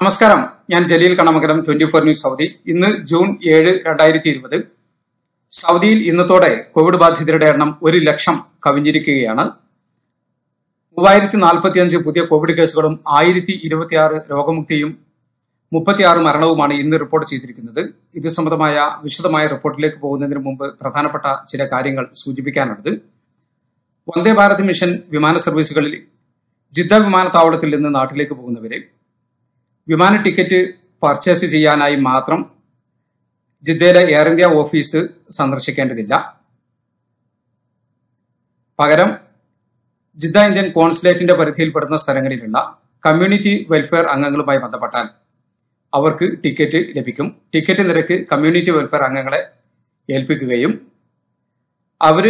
നമസ്കാരം ഞാൻ ജലീൽ കണമകലം ട്വന്റി ഫോർ ന്യൂസ് സൗദി ഇന്ന് ജൂൺ ഏഴ് രണ്ടായിരത്തി ഇരുപത് സൗദിയിൽ ഇന്നത്തോടെ കോവിഡ് ബാധിതരുടെ എണ്ണം ഒരു ലക്ഷം കവിഞ്ഞിരിക്കുകയാണ് മൂവായിരത്തി നാൽപ്പത്തിയഞ്ച് പുതിയ കോവിഡ് കേസുകളും ആയിരത്തി ഇരുപത്തിയാറ് രോഗമുക്തിയും മുപ്പത്തിയാറ് മരണവുമാണ് ഇന്ന് റിപ്പോർട്ട് ചെയ്തിരിക്കുന്നത് ഇത് സംബന്ധമായ വിശദമായ റിപ്പോർട്ടിലേക്ക് പോകുന്നതിന് മുമ്പ് പ്രധാനപ്പെട്ട ചില കാര്യങ്ങൾ സൂചിപ്പിക്കാനുള്ളത് വന്ദേ ഭാരത് മിഷൻ വിമാന സർവീസുകളിൽ ജിദ്ദ വിമാനത്താവളത്തിൽ നിന്ന് നാട്ടിലേക്ക് പോകുന്നവരെ വിമാന ടിക്കറ്റ് പർച്ചേസ് ചെയ്യാനായി മാത്രം ജിദ്ദയിലെ എയർ ഇന്ത്യ ഓഫീസ് സന്ദർശിക്കേണ്ടതില്ല പകരം ജിദ്ദ ഇന്ത്യൻ കോൺസുലേറ്റിന്റെ പരിധിയിൽപ്പെടുന്ന സ്ഥലങ്ങളിലുള്ള കമ്മ്യൂണിറ്റി വെൽഫെയർ അംഗങ്ങളുമായി ബന്ധപ്പെട്ടാൽ അവർക്ക് ടിക്കറ്റ് ലഭിക്കും ടിക്കറ്റ് നിരക്ക് കമ്മ്യൂണിറ്റി വെൽഫെയർ അംഗങ്ങളെ ഏൽപ്പിക്കുകയും അവർ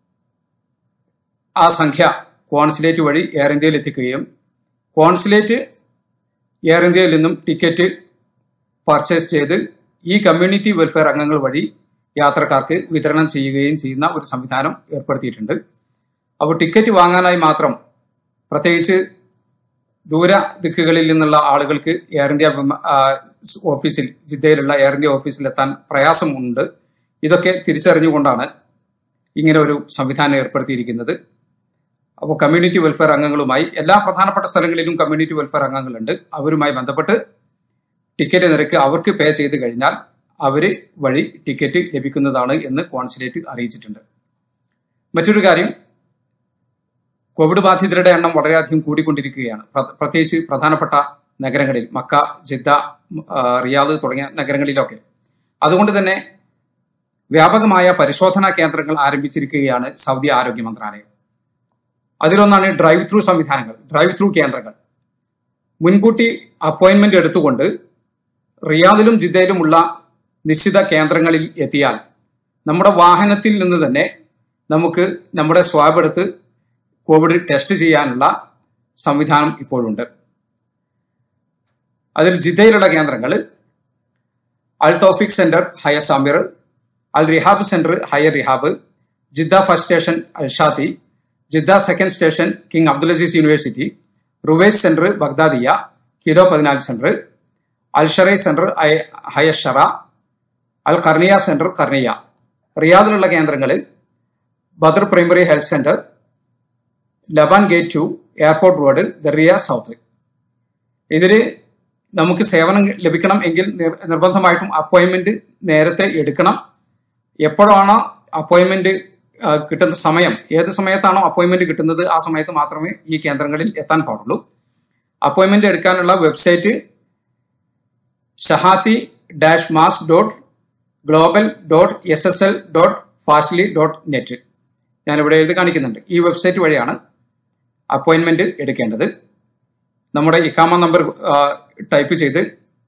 ആ സംഖ്യ കോൺസുലേറ്റ് വഴി എയർ ഇന്ത്യയിൽ എത്തിക്കുകയും കോൺസുലേറ്റ് എയർ ഇന്ത്യയിൽ നിന്നും ടിക്കറ്റ് പർച്ചേസ് ചെയ്ത് ഈ കമ്മ്യൂണിറ്റി വെൽഫെയർ അംഗങ്ങൾ വഴി യാത്രക്കാർക്ക് വിതരണം ചെയ്യുകയും ചെയ്യുന്ന ഒരു സംവിധാനം ഏർപ്പെടുത്തിയിട്ടുണ്ട് അപ്പോൾ ടിക്കറ്റ് വാങ്ങാനായി മാത്രം പ്രത്യേകിച്ച് ദൂര ദിക്കുകളിൽ നിന്നുള്ള ആളുകൾക്ക് എയർ ഇന്ത്യ വിമ- ആ, ഓഫീസിൽ ജിദ്ദയിലുള്ള എയർ ഇന്ത്യ ഓഫീസിൽ എത്താൻ പ്രയാസമുണ്ട് ഇതൊക്കെ തിരിച്ചറിഞ്ഞുകൊണ്ടാണ് ഇങ്ങനെ ഒരു സംവിധാനം ഏർപ്പെടുത്തിയിരിക്കുന്നത് അപ്പോൾ കമ്മ്യൂണിറ്റി വെൽഫെയർ അംഗങ്ങളുമായി എല്ലാ പ്രധാനപ്പെട്ട സ്ഥലങ്ങളിലും കമ്മ്യൂണിറ്റി വെൽഫെയർ അംഗങ്ങളുണ്ട് അവരുമായി ബന്ധപ്പെട്ട് ടിക്കറ്റ് നിരക്ക് അവർക്ക് പേ ചെയ്ത് കഴിഞ്ഞാൽ അവർ വഴി ടിക്കറ്റ് ലഭിക്കുന്നതാണ് എന്ന് കോൺസുലേറ്റ് അറിയിച്ചിട്ടുണ്ട് മറ്റൊരു കാര്യം കോവിഡ് ബാധിതരുടെ എണ്ണം വളരെയധികം കൂടിക്കൊണ്ടിരിക്കുകയാണ് പ്ര- പ്രത്യേകിച്ച് പ്രധാനപ്പെട്ട നഗരങ്ങളിൽ മക്ക ജിദ്ദ ആ, റിയാദ് തുടങ്ങിയ നഗരങ്ങളിലൊക്കെ അതുകൊണ്ട് തന്നെ വ്യാപകമായ പരിശോധനാ കേന്ദ്രങ്ങൾ ആരംഭിച്ചിരിക്കുകയാണ് സൗദി ആരോഗ്യ മന്ത്രാലയം അതിലൊന്നാണ് ഡ്രൈവ് ത്രൂ സംവിധാനങ്ങൾ ഡ്രൈവ് ത്രൂ കേന്ദ്രങ്ങൾ മുൻകൂട്ടി അപ്പോയിന്റ്മെന്റ് എടുത്തുകൊണ്ട് റിയാദിലും ജിദ്ദയിലുമുള്ള നിശ്ചിത കേന്ദ്രങ്ങളിൽ എത്തിയാൽ നമ്മുടെ വാഹനത്തിൽ നിന്ന് തന്നെ നമുക്ക് നമ്മുടെ സ്വാബ് എടുത്ത് കോവിഡ് ടെസ്റ്റ് ചെയ്യാനുള്ള സംവിധാനം ഇപ്പോഴുണ്ട് അതിൽ ജിദ്ദയിലുള്ള കേന്ദ്രങ്ങൾ Al Tawfiq centre Hayer Samir Al Rehab centre Hayer Rehab Jeddah first station Al Shati Jeddah second station King Abdul Aziz university Ruwais centre Baghdadia kilo പതിനാല് സെന്റർ അൽ ഷറൈ സെന്റർ അയ- Hayer Shara Al Karnia centre Karnia റിയാദിലുള്ള കേന്ദ്രങ്ങൾ Badr primary health centre Laban gate to airport road Diriyah south ഇതിൽ നമുക്ക് സേവനം ലഭിക്കണം എങ്കിൽ നിർ- നിർബന്ധമായിട്ടും അപ്പോയിന്റ്മെന്റ് നേരത്തെ എടുക്കണം എപ്പോഴാണോ അപ്പോയിന്റ്മെന്റ് ആ, കിട്ടുന്ന സമയം ഏത് സമയത്താണോ അപ്പോയിന്റ്മെന്റ് കിട്ടുന്നത് ആ സമയത്ത് മാത്രമേ ഈ കേന്ദ്രങ്ങളിൽ എത്താൻ പാടുള്ളൂ അപ്പോയിന്റ്മെന്റ് എടുക്കാനുള്ള website Sehhaty dash mass dot global dot S S L dot fastly dot net ഞാനിവിടെ എഴുതി കാണിക്കുന്നുണ്ട് ഈ വെബ്സൈറ്റ് വഴിയാണ് അപ്പോയിന്റ്മെന്റ് എടുക്കേണ്ടത് നമ്മുടെ ഇക്കാമ നമ്പർ ആ, ടൈപ്പ് ചെയ്ത്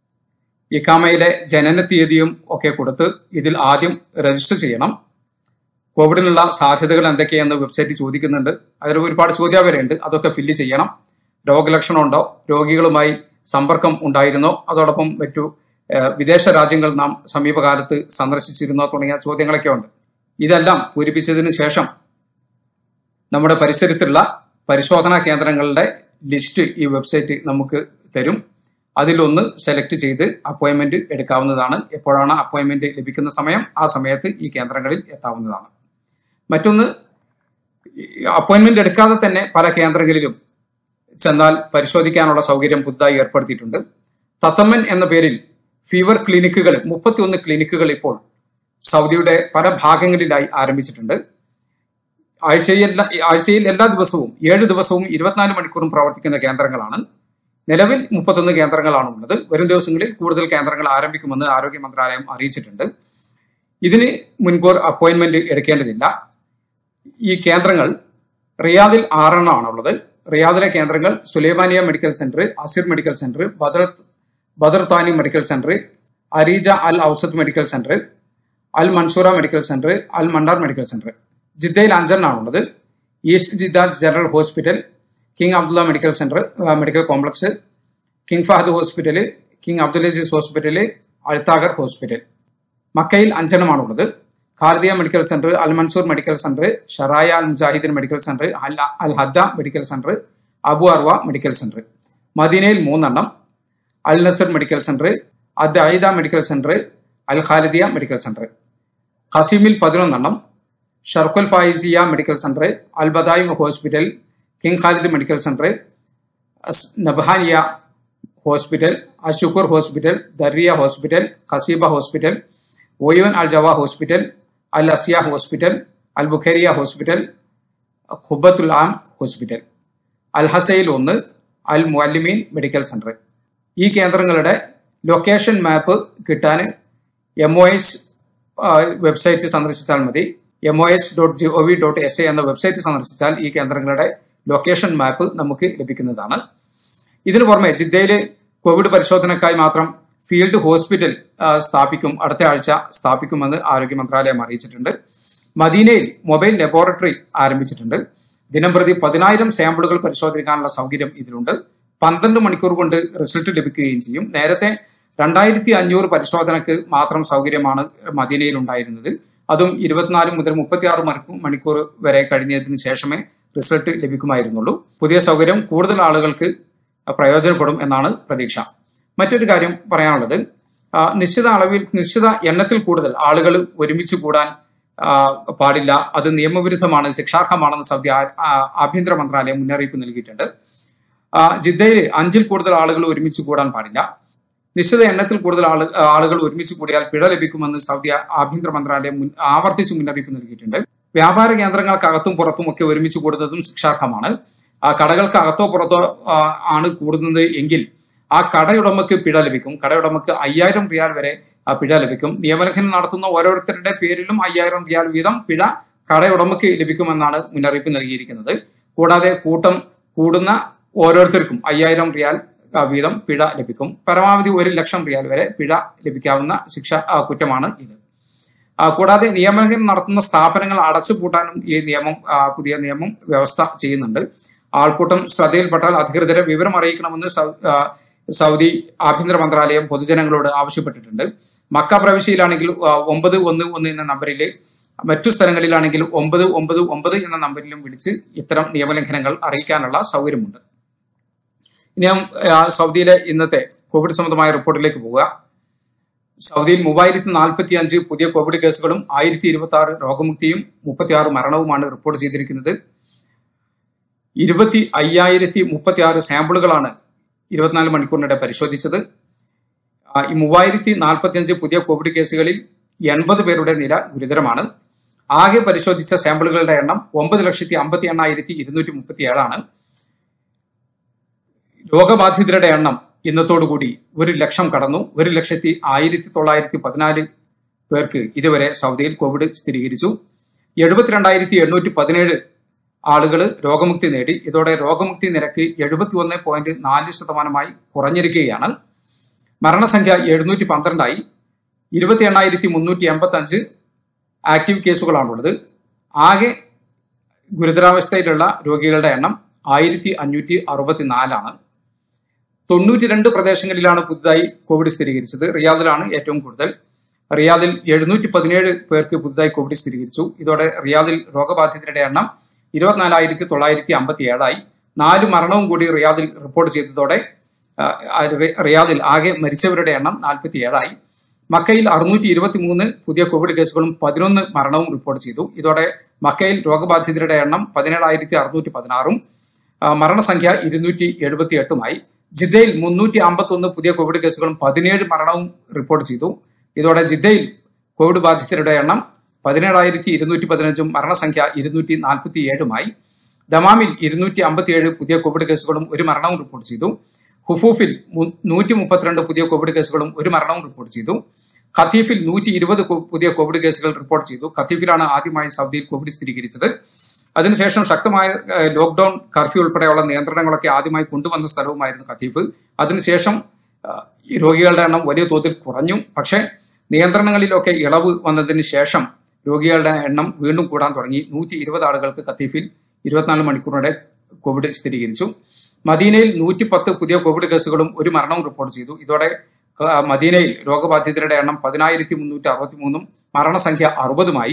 ഇക്കാമയിലെ ജനന തീയതിയും ഒക്കെ കൊടുത്ത് ഇതിൽ ആദ്യം രജിസ്റ്റർ ചെയ്യണം കോവിഡിനുള്ള സാധ്യതകൾ എന്തൊക്കെയെന്ന് വെബ്സൈറ്റ് ചോദിക്കുന്നുണ്ട് അതിൽ ഒരുപാട് ചോദ്യാവരയുണ്ട് അതൊക്കെ ഫില്ല് ചെയ്യണം രോഗലക്ഷണം ഉണ്ടോ രോഗികളുമായി സമ്പർക്കം ഉണ്ടായിരുന്നോ അതോടൊപ്പം മറ്റു ഏഹ്, വിദേശ രാജ്യങ്ങൾ നാം സമീപകാലത്ത് സന്ദർശിച്ചിരുന്നോ തുടങ്ങിയ ചോദ്യങ്ങളൊക്കെ ഉണ്ട് ഇതെല്ലാം പൂരിപ്പിച്ചതിന് ശേഷം നമ്മുടെ പരിസരത്തുള്ള പരിശോധനാ കേന്ദ്രങ്ങളുടെ ലിസ്റ്റ് ഈ വെബ്സൈറ്റ് നമുക്ക് തരും അതിലൊന്ന് സെലക്ട് ചെയ്ത് അപ്പോയിന്റ്മെന്റ് എടുക്കാവുന്നതാണ് എപ്പോഴാണ് അപ്പോയിന്റ്മെന്റ് ലഭിക്കുന്ന സമയം ആ സമയത്ത് ഈ കേന്ദ്രങ്ങളിൽ എത്താവുന്നതാണ് മറ്റൊന്ന് അപ്പോയിന്റ്മെന്റ് എടുക്കാതെ തന്നെ പല കേന്ദ്രങ്ങളിലും ചെന്നാൽ പരിശോധിക്കാനുള്ള സൗകര്യം പുതുതായി ഏർപ്പെടുത്തിയിട്ടുണ്ട് തത്തമ്മൻ എന്ന പേരിൽ ഫീവർ ക്ലിനിക്കുകൾ മുപ്പത്തിയൊന്ന് ക്ലിനിക്കുകൾ ഇപ്പോൾ സൗദിയുടെ പല ഭാഗങ്ങളിലായി ആരംഭിച്ചിട്ടുണ്ട് ആഴ്ചയിൽ എല്ലാ- ആഴ്ചയിൽ എല്ലാ ദിവസവും ഏഴ് ദിവസവും ഇരുപത്തിനാല് മണിക്കൂറും പ്രവർത്തിക്കുന്ന കേന്ദ്രങ്ങളാണ് നിലവിൽ മുപ്പത്തൊന്ന് കേന്ദ്രങ്ങളാണ് ഉള്ളത് വരും ദിവസങ്ങളിൽ കൂടുതൽ കേന്ദ്രങ്ങൾ ആരംഭിക്കുമെന്ന് ആരോഗ്യ മന്ത്രാലയം അറിയിച്ചിട്ടുണ്ട് ഇതിന് മുൻകൂർ അപ്പോയിന്റ്മെന്റ് എടുക്കേണ്ടതില്ല ഈ കേന്ദ്രങ്ങൾ റിയാദിൽ ആറെണ്ണമാണ് ഉള്ളത് റിയാദിലെ കേന്ദ്രങ്ങൾ Sulaimania medical centre Asir medical centre Badr Badr Thani medical centre Areeja Al Awsat medical centre Al Mansoura medical centre Al Mandar medical centre ജിദ്ദയിൽ അഞ്ചെണ്ണാണുള്ളത് east Jeddah general hospital King Abdullah medical centre ആ, medical complex King Fahd hospital King Abdul Aziz hospital Althagher hospital മക്കയിൽ അഞ്ചെണ്ണമാണുള്ളത് Khalidiya medical centre Al Mansour medical centre Sharaya Al Mujahideen medical centre Al Al Hadda medical centre Abu അർവ medical centre മദീനയിൽ മൂന്നെണ്ണം Al Nasr medical centre Ad Aida medical centre Al Khalidiya medical centre ഖസീമിൽ പതിനൊന്നെണ്ണം Sharqul Faiziya medical centre Al Badayea hospital King Khalid medical centre An നബ്ഹാനിയ hospital Ashukoor hospital Dariya hospital Qasiba hospital Uyun Al Jiwa hospital Al Asiya hospital Al Bukairiya hospital Qubbatul ആം hospital Al ഹസയിൽ ഒന്ന് Al മുഅല്ലിമീൻ medical centre ഈ കേന്ദ്രങ്ങളുടെ location map കിട്ടാൻ M O H website സന്ദർശിച്ചാൽ മതി M O H dot G O V dot S A എന്ന website സന്ദർശിച്ചാൽ ഈ കേന്ദ്രങ്ങളുടെ ലൊക്കേഷൻ മാപ്പ് നമുക്ക് ലഭിക്കുന്നതാണ് ഇതിനു പുറമെ ജിദ്ദയിൽ കോവിഡ് പരിശോധനയ്ക്കായി മാത്രം ഫീൽഡ് ഹോസ്പിറ്റൽ ആ, സ്ഥാപിക്കും അടുത്ത ആഴ്ച സ്ഥാപിക്കുമെന്ന് ആരോഗ്യ മന്ത്രാലയം അറിയിച്ചിട്ടുണ്ട് മദീനയിൽ മൊബൈൽ ലബോറട്ടറി ആരംഭിച്ചിട്ടുണ്ട് ദിനംപ്രതി പതിനായിരം സാമ്പിളുകൾ പരിശോധിക്കാനുള്ള സൗകര്യം ഇതിലുണ്ട് പന്ത്രണ്ട് മണിക്കൂർ കൊണ്ട് റിസൾട്ട് ലഭിക്കുകയും ചെയ്യും നേരത്തെ രണ്ടായിരത്തി അഞ്ഞൂറ് പരിശോധനയ്ക്ക് മാത്രം സൗകര്യമാണ് മദീനയിൽ ഉണ്ടായിരുന്നത് അതും ഇരുപത്തിനാല് മുതൽ മുപ്പത്തിയാറ് മണിക്കൂർ വരെ കഴിഞ്ഞതിന് ശേഷമേ റിസൾട്ട് ലഭിക്കുമായിരുന്നുള്ളൂ പുതിയ സൗകര്യം കൂടുതൽ ആളുകൾക്ക് പ്രയോജനപ്പെടും എന്നാണ് പ്രതീക്ഷ മറ്റൊരു കാര്യം പറയാനുള്ളത് ആ, നിശ്ചിത അളവിൽ നിശ്ചിത എണ്ണത്തിൽ കൂടുതൽ ആളുകൾ ഒരുമിച്ച് കൂടാൻ ആ, പാടില്ല അത് നിയമവിരുദ്ധമാണ് ശിക്ഷാർഹമാണെന്ന് സൗദി ആ- ആ- ആഭ്യന്തര മന്ത്രാലയം മുന്നറിയിപ്പ് നൽകിയിട്ടുണ്ട് ആ, ജിദ്ദയിൽ അഞ്ചിൽ കൂടുതൽ ആളുകൾ ഒരുമിച്ച് കൂടാൻ പാടില്ല നിശ്ചിത എണ്ണത്തിൽ കൂടുതൽ ആള് ആളുകൾ ഒരുമിച്ച് കൂടിയാൽ പിഴ ലഭിക്കുമെന്ന് സൗദി ആഭ്യന്തര മന്ത്രാലയം മുൻ- ആവർത്തിച്ച് മുന്നറിയിപ്പ് നൽകിയിട്ടുണ്ട് വ്യാപാര കേന്ദ്രങ്ങൾക്കകത്തും പുറത്തും ഒക്കെ ഒരുമിച്ച് കൂടുന്നതും ശിക്ഷാർഹമാണ് ആ കടകൾക്ക് അകത്തോ പുറത്തോ ആ, ആണ് കൂടുന്നത് എങ്കിൽ ആ കടയുടമയ്ക്ക് പിഴ ലഭിക്കും കടയുടമയ്ക്ക് അയ്യായിരം റിയാൽ വരെ ആ പിഴ ലഭിക്കും നിയമലംഘനം നടത്തുന്ന ഓരോരുത്തരുടെ പേരിലും അയ്യായിരം റിയാൽ വീതം പിഴ കടയുടമയ്ക്ക് ലഭിക്കുമെന്നാണ് മുന്നറിയിപ്പ് നൽകിയിരിക്കുന്നത് കൂടാതെ കൂട്ടം കൂടുന്ന ഓരോരുത്തർക്കും അയ്യായിരം റിയാൽ ആ, വീതം പിഴ ലഭിക്കും പരമാവധി ഒരു ലക്ഷം റിയാൽ വരെ പിഴ ലഭിക്കാവുന്ന ശിക്ഷ ആ, കുറ്റമാണ് ഇത് ആ, കൂടാതെ നിയമലംഘനം നടത്തുന്ന സ്ഥാപനങ്ങൾ അടച്ചുപൂട്ടാനും ഈ നിയമം ആ, പുതിയ നിയമം വ്യവസ്ഥ ചെയ്യുന്നുണ്ട് ആൾക്കൂട്ടം ശ്രദ്ധയിൽപ്പെട്ടാൽ അധികൃതരെ വിവരം അറിയിക്കണമെന്ന് സൗ- ആ, സൗദി ആഭ്യന്തര മന്ത്രാലയം പൊതുജനങ്ങളോട് ആവശ്യപ്പെട്ടിട്ടുണ്ട് മക്ക പ്രവിശ്യയിലാണെങ്കിൽ ആ, ഒമ്പത് ഒന്ന് ഒന്ന് എന്ന നമ്പറിൽ മറ്റു സ്ഥലങ്ങളിലാണെങ്കിൽ ഒമ്പത് ഒമ്പത് ഒമ്പത് എന്ന നമ്പറിലും വിളിച്ച് ഇത്തരം നിയമലംഘനങ്ങൾ അറിയിക്കാനുള്ള സൗകര്യമുണ്ട് ഇനി നാം ആ, സൗദിയിലെ ഇന്നത്തെ കോവിഡ് സംബന്ധമായ റിപ്പോർട്ടിലേക്ക് പോവുക സൗദിയിൽ മൂവായിരത്തി നാൽപ്പത്തി അഞ്ച് പുതിയ കോവിഡ് കേസുകളും ആയിരത്തി ഇരുപത്തി ആറ് രോഗമുക്തിയും മുപ്പത്തി ആറ് മരണവുമാണ് റിപ്പോർട്ട് ചെയ്തിരിക്കുന്നത് ഇരുപത്തി അയ്യായിരത്തി മുപ്പത്തി ആറ് സാമ്പിളുകളാണ് ഇരുപത്തിനാല് മണിക്കൂറിനിടെ പരിശോധിച്ചത് ആ, ഈ മൂവായിരത്തി നാൽപ്പത്തി അഞ്ച് പുതിയ കോവിഡ് കേസുകളിൽ എൺപത് പേരുടെ നില ഗുരുതരമാണ് ആകെ പരിശോധിച്ച സാമ്പിളുകളുടെ എണ്ണം ഒമ്പത് ലക്ഷത്തി അമ്പത്തി എണ്ണായിരത്തി ഇരുന്നൂറ്റി മുപ്പത്തി ഏഴാണ് രോഗബാധിതരുടെ എണ്ണം ഇന്നത്തോടുകൂടി ഒരു ലക്ഷം കടന്നു ഒരു ലക്ഷത്തി ആയിരത്തി തൊള്ളായിരത്തി പതിനാല് പേർക്ക് ഇതുവരെ സൗദിയിൽ കോവിഡ് സ്ഥിരീകരിച്ചു എഴുപത്തിരണ്ടായിരത്തി എണ്ണൂറ്റി പതിനേഴ് ആളുകൾ രോഗമുക്തി നേടി ഇതോടെ രോഗമുക്തി നിരക്ക് എഴുപത്തി ഒന്ന് പോയിന്റ് നാല് ശതമാനമായി കുറഞ്ഞിരിക്കുകയാണ് മരണസംഖ്യ എഴുന്നൂറ്റി പന്ത്രണ്ടായി ഇരുപത്തി എണ്ണായിരത്തി മുന്നൂറ്റി എൺപത്തി അഞ്ച് ആക്റ്റീവ് കേസുകളാണുള്ളത് ആകെ ഗുരുതരാവസ്ഥയിലുള്ള രോഗികളുടെ എണ്ണം ആയിരത്തി അഞ്ഞൂറ്റി അറുപത്തിനാലാണ് തൊണ്ണൂറ്റി രണ്ട് പ്രദേശങ്ങളിലാണ് പുതുതായി കോവിഡ് സ്ഥിരീകരിച്ചത് റിയാദിലാണ് ഏറ്റവും കൂടുതൽ റിയാദിൽ എഴുന്നൂറ്റി പതിനേഴ് പേർക്ക് പുതുതായി കോവിഡ് സ്ഥിരീകരിച്ചു ഇതോടെ റിയാദിൽ രോഗബാധിതരുടെ എണ്ണം ഇരുപത്തിനാലായിരത്തി തൊള്ളായിരത്തി അമ്പത്തി ഏഴായി നാല് മരണവും കൂടി റിയാദിൽ റിപ്പോർട്ട് ചെയ്തതോടെ ആ, ആ, റി- റിയാദിൽ ആകെ മരിച്ചവരുടെ എണ്ണം നാൽപ്പത്തി ഏഴായി മക്കയിൽ അറുന്നൂറ്റി ഇരുപത്തി മൂന്ന് പുതിയ കോവിഡ് കേസുകളും പതിനൊന്ന് മരണവും റിപ്പോർട്ട് ചെയ്തു ഇതോടെ മക്കയിൽ രോഗബാധിതരുടെ എണ്ണം പതിനേഴായിരത്തി അറുന്നൂറ്റി പതിനാറും ആ, മരണസംഖ്യ ഇരുന്നൂറ്റി എഴുപത്തി എട്ടുമായി ജിദ്ദയിൽ മുന്നൂറ്റി അമ്പത്തി ഒന്ന് പുതിയ കോവിഡ് കേസുകളും പതിനേഴ് മരണവും റിപ്പോർട്ട് ചെയ്തു ഇതോടെ ജിദ്ദയിൽ കോവിഡ് ബാധിതരുടെ എണ്ണം പതിനേഴായിരത്തി ഇരുന്നൂറ്റി പതിനഞ്ചും മരണസംഖ്യ ഇരുന്നൂറ്റി നാൽപ്പത്തി ഏഴുമായി ദമാമിൽ ഇരുന്നൂറ്റി അമ്പത്തിയേഴ് പുതിയ കോവിഡ് കേസുകളും ഒരു മരണവും റിപ്പോർട്ട് ചെയ്തു ഹുഫൂഫിൽ മു- നൂറ്റി മുപ്പത്തിരണ്ട് പുതിയ കോവിഡ് കേസുകളും ഒരു മരണവും റിപ്പോർട്ട് ചെയ്തു ഖത്തീഫിൽ നൂറ്റി ഇരുപത് പുതിയ കോവിഡ് കേസുകൾ റിപ്പോർട്ട് ചെയ്തു ഖത്തീഫിലാണ് ആദ്യമായി സൗദിയിൽ കോവിഡ് സ്ഥിരീകരിച്ചത് അതിനുശേഷം ശക്തമായ ഏഹ്, ലോക്ക്ഡൌൺ കർഫ്യൂ ഉൾപ്പെടെയുള്ള നിയന്ത്രണങ്ങളൊക്കെ ആദ്യമായി കൊണ്ടുവന്ന സ്ഥലവുമായിരുന്നു ഖത്തീഫ് അതിനുശേഷം ഏഹ്, ഈ രോഗികളുടെ എണ്ണം വലിയ തോതിൽ കുറഞ്ഞു പക്ഷേ നിയന്ത്രണങ്ങളിലൊക്കെ ഇളവ് വന്നതിന് ശേഷം രോഗികളുടെ എണ്ണം വീണ്ടും കൂടാൻ തുടങ്ങി നൂറ്റി ഇരുപത് ആളുകൾക്ക് ഖത്തീഫിൽ ഇരുപത്തിനാല് മണിക്കൂറിനിടെ കോവിഡ് സ്ഥിരീകരിച്ചു മദീനയിൽ നൂറ്റി പത്ത് പുതിയ കോവിഡ് കേസുകളും ഒരു മരണവും റിപ്പോർട്ട് ചെയ്തു ഇതോടെ ക- മദീനയിൽ രോഗബാധിതരുടെ എണ്ണം പതിനായിരത്തി മുന്നൂറ്റി അറുപത്തി മൂന്നും മരണസംഖ്യ അറുപതുമായി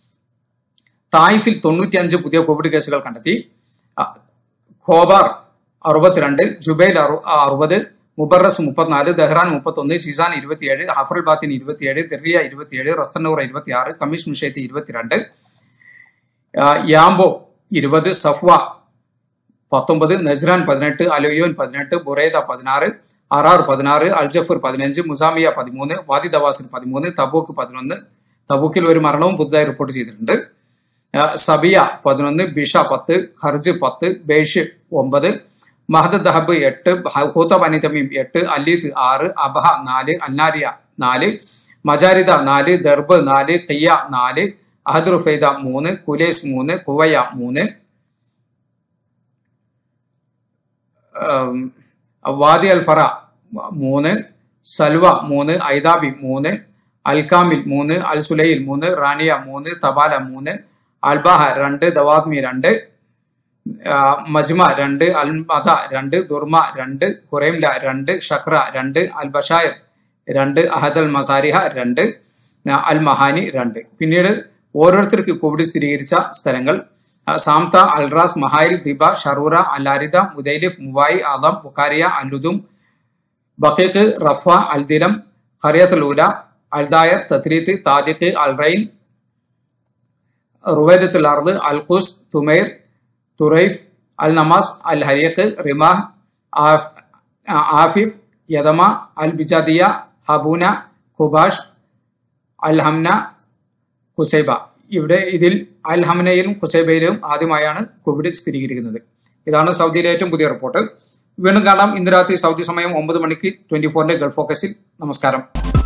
തായിഫിൽ തൊണ്ണൂറ്റിയഞ്ച് പുതിയ കോവിഡ് കേസുകൾ കണ്ടെത്തി ആ, ഖോബാർ അറുപത്തിരണ്ട് ജുബൈൽ അറു അറുപത് മുബറസ് മുപ്പത്തിനാല് ദഹ്റാൻ മുപ്പത്തൊന്ന് ജിസാൻ ഇരുപത്തിയേഴ് ഹഫറുൽ ബാത്തിൻ ഇരുപത്തിയേഴ് ദെറിയ ഇരുപത്തിയേഴ് റസ്തന്നൂർ ഇരുപത്തിയാറ് കമീഷ് മുഷേത്തി ഇരുപത്തിരണ്ട് ആ, യാംബോ ഇരുപത് സഫ്വ പത്തൊമ്പത് നജ്റാൻ പതിനെട്ട് അലോയോൻ പതിനെട്ട് ബുറേദ പതിനാറ് അറാർ പതിനാറ് അൽജഫർ പതിനഞ്ച് മുസാമിയ പതിമൂന്ന് വാദി ദവാസിൽ പതിമൂന്ന് തബൂക്ക് പതിനൊന്ന് തബൂക്കിൽ ഒരു മരണവും പുതുതായി റിപ്പോർട്ട് ചെയ്തിട്ടുണ്ട് ആ, സബിയ പതിനൊന്ന് ബിഷ പത്ത് ഹർജ് പത്ത് ബേഷ് ഒമ്പത് മഹദ് ദഹബ് എട്ട് ഹൂത്ത വനിതമീം എട്ട് അലീദ് ആറ് അബഹ നാല് അന്നാരിയ നാല് മജാരിദ നാല് ദർബ് നാല് ഖയ്യ നാല് അഹദ് റുഫൈദ മൂന്ന് കുലേസ് മൂന്ന് കുവയ മൂന്ന് ഉം, വാദി അൽ ഫറ മൂന്ന് സൽവ മൂന്ന് ഐദാബി മൂന്ന് അൽകാമിൽ മൂന്ന് അൽ സുലൈൽ മൂന്ന് റാനിയ മൂന്ന് തബാല മൂന്ന് അൽബാഹ രണ്ട് ദവാദ്മി രണ്ട് ആ, മജ്മ രണ്ട് അൽ മദ രണ്ട് ദുർമ രണ്ട് ഹുറൈംല രണ്ട് ഷക്ര രണ്ട് അൽ ബഷായർ രണ്ട് അഹദ് അൽ മസാരിഹ രണ്ട് ആ, അൽ മഹാനി രണ്ട് പിന്നീട് ഓരോരുത്തർക്ക് കോവിഡ് സ്ഥിരീകരിച്ച സ്ഥലങ്ങൾ ആ, സാംത Al Rass മഹായിൽ ദിബ ഷറൂറ അലാരിദ Mudailif Muwayh Alam Bukhariya Alludum Buqayq Rafha Aldilam Qariyat Lula Aldayer Tathlith Tadiq Al Rayn Ruwaidatul Ard Al Khuss Tumair Turaif Al Namas Al Hariq Rimah ആ- ആ- ആഫിഫ് യദമ അൽ ബിജാദിയ ഹബൂന ഖുബാഷ് അൽ ഹംന കുസൈബ ഇവിടെ ഇതിൽ അൽ ഹംനയിലും കുസൈബയിലും ആദ്യമായാണ് കോവിഡ് സ്ഥിരീകരിക്കുന്നത് ഇതാണ് സൗദിയിലെ ഏറ്റവും പുതിയ റിപ്പോർട്ട് വീണ്ടും കാണാം ഇന്ന് രാത്രി സൗദി സമയം ഒമ്പത് മണിക്ക് ട്വന്റി ഫോറിന്റെ ഗൾഫ് ഫോക്കസിൽ നമസ്കാരം